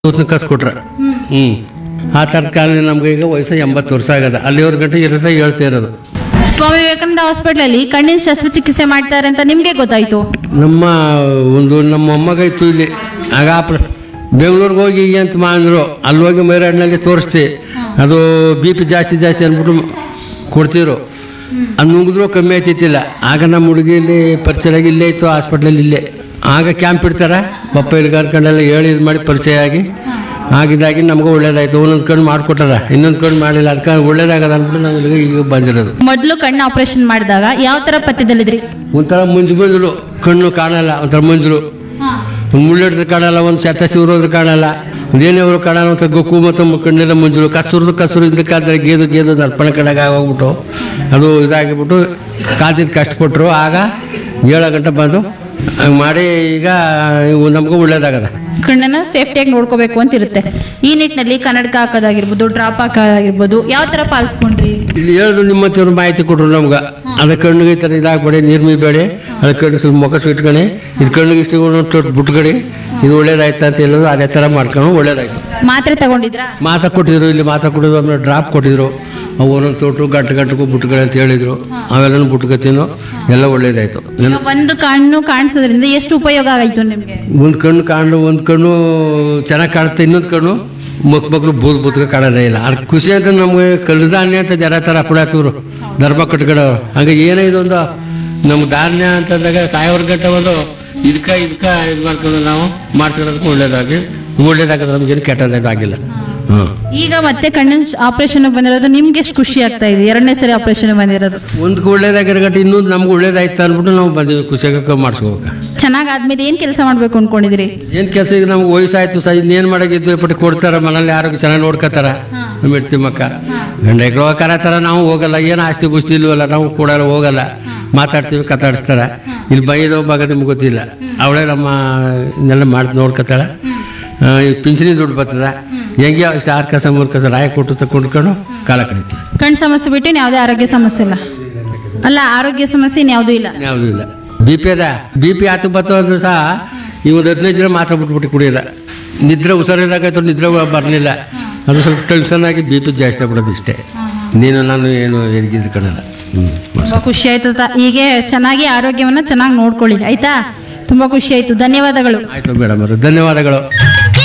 ಹೊತ್ತು ಕಸ್ಕೊಟ್ರೆ ಹ್ಞೂ ಆ ಥರದ ಕಾಲ ನಮ್ಗೆ ಈಗ ವಯಸ್ಸು ಎಂಬತ್ತು ವರ್ಷ ಆಗದ ಅಲ್ಲಿವ್ರ ಗಂಟೆ ಇರುತ್ತೆ ಹೇಳ್ತಾ ಇರೋದು ಸ್ವಾಮಿ ವಿವೇಕಾನಂದ ಹಾಸ್ಪಿಟ್ಲಲ್ಲಿ ಕಣ್ಣಿನ ಶಸ್ತ್ರಚಿಕಿತ್ಸೆ ಮಾಡ್ತಾರೆ ಅಂತ ನಿಮ್ಗೆ ಗೊತ್ತಾಯ್ತು ನಮ್ಮ ಒಂದು ನಮ್ಮ ಮೊಮ್ಮಗ ಇತ್ತು ಇಲ್ಲಿ ಆಗ ಆಪ್ರ ಬೆಂಗಳೂರಿಗೆ ಹೋಗಿ ಹೀಗೆ ಅಂತ ಮಾಡಿದ್ರು ಅಲ್ಲಿ ಹೋಗಿ ಮೈರಾಡ್ನಲ್ಲಿ ತೋರಿಸ್ದೆ ಅದು ಬಿ ಪಿ ಜಾಸ್ತಿ ಜಾಸ್ತಿ ಅಂದ್ಬಿಟ್ಟು ಕೊಡ್ತಿದ್ರು ಅದು ನುಂಗಿದ್ರು ಕಮ್ಮಿ ಆಯ್ತಿತ್ತಿಲ್ಲ ಆಗ ನಮ್ಮ ಹುಡುಗಿ ಇಲ್ಲಿ ಪರಿಚಯ ಆಗಿ ಇಲ್ಲೇ ಇತ್ತು ಹಾಸ್ಪಿಟ್ಲಲ್ಲಿ ಇಲ್ಲೇ ಆಗ ಕ್ಯಾಂಪ್ ಇಡ್ತಾರೆ ಪಪ್ಪ ಇಲ್ಲಿ ಕರ್ಕೊಂಡೆಲ್ಲ ಹೇಳಿ ಇದು ಮಾಡಿ ಪರಿಚಯ ಆಗಿ ಆಗಿದ್ದಾಗಿ ನಮಗೂ ಒಳ್ಳೇದಾಯ್ತು ಒಂದೊಂದು ಕಣ್ಣು ಮಾಡಿಕೊಟ್ಟಾರ ಇನ್ನೊಂದು ಕಣ್ಣು ಮಾಡಿಲ್ಲ ಅದಕ್ಕೆ ಒಳ್ಳೇದಾಗದ ಅಂದ್ಬಿಟ್ಟು ನಾವು ಇಲ್ಲಿಗೆ ಈಗ ಬಂದಿರೋದು ಮೊದಲು ಕಣ್ಣು ಆಪರೇಷನ್ ಮಾಡಿದಾಗ ಯಾವ ತರ ಪಥ್ಯದಲ್ಲಿದ್ರಿ ಒಂಥರ ಮುಂಜು ಬಂದ್ರು ಕಣ್ಣು ಕಾಣಲ್ಲ ಒಂಥರ ಮುಂಜರು ಒಂದು ಮುಳ್ಳಿಡ್ದು ಕಾಣಲ್ಲ ಒಂದು ಶತ ಶಿವರೋದ್ರು ಕಾಣಲ್ಲ ಒಂದೇನೇವರು ಕಾಣಲ್ಲ ಒಂಥರ ಗೊಕ್ಕು ಮತ್ತು ಕಣ್ಣೆಲ್ಲ ಮುಂಜರು ಕಸುರ್ದು ಕಸುರು ಇದಕ್ಕಾದ್ರೆ ಗೇದು ಗೇದು ದರ್ಪಣ ಕಡೆಗೆ ಆಗೋಗ್ಬಿಟ್ಟು ಅದು ಇದಾಗಿಬಿಟ್ಟು ಕಾದಿದ್ದು ಕಷ್ಟಪಟ್ಟರು ಆಗ ಏಳು ಗಂಟೆ ಬಂದು ಹಂಗ್ ಮಾಡಿ ಈಗ ಇವು ನಮಗೂ ಒಳ್ಳೇದಾಗದ ಕಣ್ಣನ್ನ ಸೇಫ್ಟಿಯಾಗಿ ನೋಡ್ಕೋಬೇಕು ಅಂತ ಇರುತ್ತೆ ಈ ನಿಟ್ಟಿನಲ್ಲಿ ಕನ್ನಡಕ ಹಾಕೋದಾಗಿರ್ಬೋದು ಡ್ರಾಪ್ ಹಾಕೋದಾಗಿರ್ಬೋದು ಯಾವ ತರ ಪಾಲಿಸ್ಕೊಂಡ್ರಿ ಇಲ್ಲಿ ಹೇಳಿದ್ರು ನಿಮ್ಮ ಹತ್ರ ಮಾಹಿತಿ ಕೊಟ್ರು ನಮ್ಗೆ ಅದ ಕಣ್ಣಿಗೆ ಈ ಥರ ಇದಾಗಬೇಡಿ ನೀರು ಮೀಬೇಡಿ ಅದ ಕಣ್ಣು ಸ್ವಲ್ಪ ಮುಖ ಸುಟ್ಕಣಿ ಇದು ಕಣ್ಣಿಗೆ ಇಷ್ಟು ತೊಟ್ಟು ಬಿಟ್ಕಡಿ ಇದು ಒಳ್ಳೇದಾಯ್ತು ಅಂತ ಹೇಳೋದು ಅದೇ ಥರ ಮಾಡ್ಕೊಂಡು ಒಳ್ಳೇದಾಯ್ತು ಮಾತ್ರೆ ತಗೊಂಡಿದ್ರಾ ಮಾತಾ ಕೊಟ್ಟಿದ್ರು ಇಲ್ಲಿ ಮಾತಾ ಕೊಟ್ಟಿದ್ರು ಆಮೇಲೆ ಡ್ರಾಪ್ ಕೊಟ್ಟಿದ್ರು ಅವು ಒಂದೊಂದು ತೊಟ್ಟು ಗಂಟು ಗಂಟೆಗೂ ಬಿಟ್ಕಡೆ ಅಂತ ಹೇಳಿದ್ರು ಅವೆಲ್ಲನೂ ಬಿಟ್ಕೊತೀನೋ ಎಲ್ಲ ಒಳ್ಳೇದಾಯ್ತು ಏನು ಒಂದು ಕಣ್ಣು ಕಾಣಿಸೋದ್ರಿಂದ ಎಷ್ಟು ಉಪಯೋಗ ಆಯ್ತು ನಿಮ್ಗೆ ಒಂದು ಕಣ್ಣು ಕಾಣು ಒಂದು ಕಣ್ಣು ಚೆನ್ನಾಗಿ ಕಾಣುತ್ತೆ ಇನ್ನೊಂದು ಕಣ್ಣು ಮಕ್ ಮಕ್ಕಳು ಬೂದ್ ಬೂತ್ಗೆ ಕಾಣೋದೇ ಇಲ್ಲ ಅದು ಖುಷಿ ಅಂತ ನಮಗೆ ಕಲ್ದಾನ್ಯ ಅಂತ ಜರ ಥರ ಅಪ್ಪಡಾತವ್ರು ಧರ್ಮ ಕಟ್ಕೊಡೋರು ಹಂಗೆ ಏನೇ ಇದೊಂದು ನಮ್ಗೆ ಧಾನ್ಯ ಅಂತಂದಾಗ ಸಾವಿರ ಗಂಟೆ ಒಂದು ಇದಕ್ಕೆ ಇದಕ್ಕೆ ಇದು ಮಾಡ್ಕೊಂಡು ನಾವು ಮಾಡ್ಕೊಳ್ಳೋದಕ್ಕೆ ಒಳ್ಳೇದಾಗಿ ಒಳ್ಳೇದಾಗದ ನಮಗೇನು ಕೆಟ್ಟದಾಗಿಲ್ಲ ಹ್ಞೂ ಈಗ ಮತ್ತೆ ಕಣ್ಣಿನ ಆಪರೇಷನ್ ಬಂದಿರೋದು ನಿಮ್ಗೆ ಎಷ್ಟು ಖುಷಿ ಆಗ್ತಾ ಇದೆ ಎರಡನೇ ಸರಿ ಆಪರೇಷನ್ ಬಂದಿರೋದು ಒಂದಕ್ಕೆ ಒಳ್ಳೇದಾಗಿರೋ ಗಂಟೆ ಇನ್ನೊಂದು ನಮ್ಗೆ ಒಳ್ಳೇದಾಯ್ತು ಅಂದ್ಬಿಟ್ಟು ನಾವು ಬಂದಿವಿ ಖುಷಿಯಾಗ ಮಾಡಿಸ್ಕೋಬೇಕು ಚೆನ್ನಾಗಾದ್ಮೇಲೆ ಏನ್ ಕೆಲಸ ಮಾಡ್ಬೇಕು ಅನ್ಕೊಂಡಿದ್ರಿ ಏನು ಕೆಲಸ ಈಗ ನಮ್ಗೆ ವಯಸ್ಸಾಯ್ತು ಸಹ ಇನ್ನೇನು ಮಾಡೋಗಿದ್ದು ಪಟ್ಟು ಕೊಡ್ತಾರ ಮನೇಲಿ ಆರೋಗ್ಯ ಚೆನ್ನಾಗಿ ನೋಡ್ಕೋತಾರ ನಮ್ಮ ಹೆಡ್ತಿ ಮಕ್ಕ ಗಂಡ ಎಗ್ಳು ಕರತಾರ ನಾವು ಹೋಗಲ್ಲ ಏನು ಆಸ್ತಿ ಬುಸ್ತಿ ಇಲ್ವಲ್ಲ ನಾವು ಕೊಡಲ್ಲ ಹೋಗಲ್ಲ ಮಾತಾಡ್ತೀವಿ ಕತಾಡಿಸ್ತಾರ ಇಲ್ಲಿ ಬೈದೋ ಮಗ ನಿಮ್ಗೆ ಗೊತ್ತಿಲ್ಲ ಅವಳೇ ನಮ್ಮ ಇದನ್ನೆಲ್ಲ ಮಾಡಿ ನೋಡ್ಕೋತಾಳ ಈ ಪಿಂಚಣಿ ದುಡ್ಡು ಬರ್ತದ ಹೆಂಗೆ ಆರು ಕಸ ಮೂರು ಕಸ ರಾಯ ಕೊಟ್ಟು ತಗೊಂಡ್ಕೊಂಡು ಕಾಲ ಕಳಿತೀವಿ ಕಣ್ ಸಮಸ್ಯೆ ಬಿಟ್ಟು ಇನ್ ಯಾವುದೇ ಆರೋಗ್ಯ ಸಮಸ್ಯೆ ಇಲ್ಲ ಅಲ್ಲ ಆರೋಗ್ಯ ಸಮಸ್ಯೆ ಯಾವುದೂ ಇಲ್ಲ ಯಾವುದೂ ಇಲ್ಲ ಬಿ ಪಿ ಅದ ಬಿ ಪಿ ಆತು ಬತ್ತು ಅಂದ್ರೂ ಸಹ ಈ ಒಂದು ಹದಿನೈದು ದಿನ ಮಾತ್ರ ಬಿಟ್ಬಿಟ್ಟು ಕುಡಿಯೋದ ನಿದ್ರೆ ಹುಷಾರಿದಾಗಾಯ್ತು ನಿದ್ರೆ ಬರಲಿಲ್ಲ ಅದು ಸ್ವಲ್ಪ ಟೆನ್ಷನ್ ಆಗಿ ಬಿ ಪಿ ಜಾಸ್ತಿ ಆಗ್ಬಿಡೋದು ಇಷ್ಟೇ ನೀನು ನಾನು ಏನು ಎದಗಿದ್ರು ಕಣಲ್ಲ ಹ್ಞೂ ತುಂಬಾ ಖುಷಿ ಆಯ್ತು ತ- ಹೀಗೆ ಚೆನ್ನಾಗಿ ಆರೋಗ್ಯವನ್ನ ಚೆನ್ನಾಗಿ ನೋಡ್ಕೊಳ್ಳಿ ಆಯ್ತಾ ತುಂಬಾ ಖುಷಿ ಆಯ್ತು ಧನ್ಯವಾದಗಳು ಆಯಿತು ಮೇಡಮ್ ಅವರು ಧನ್ಯವಾದಗಳು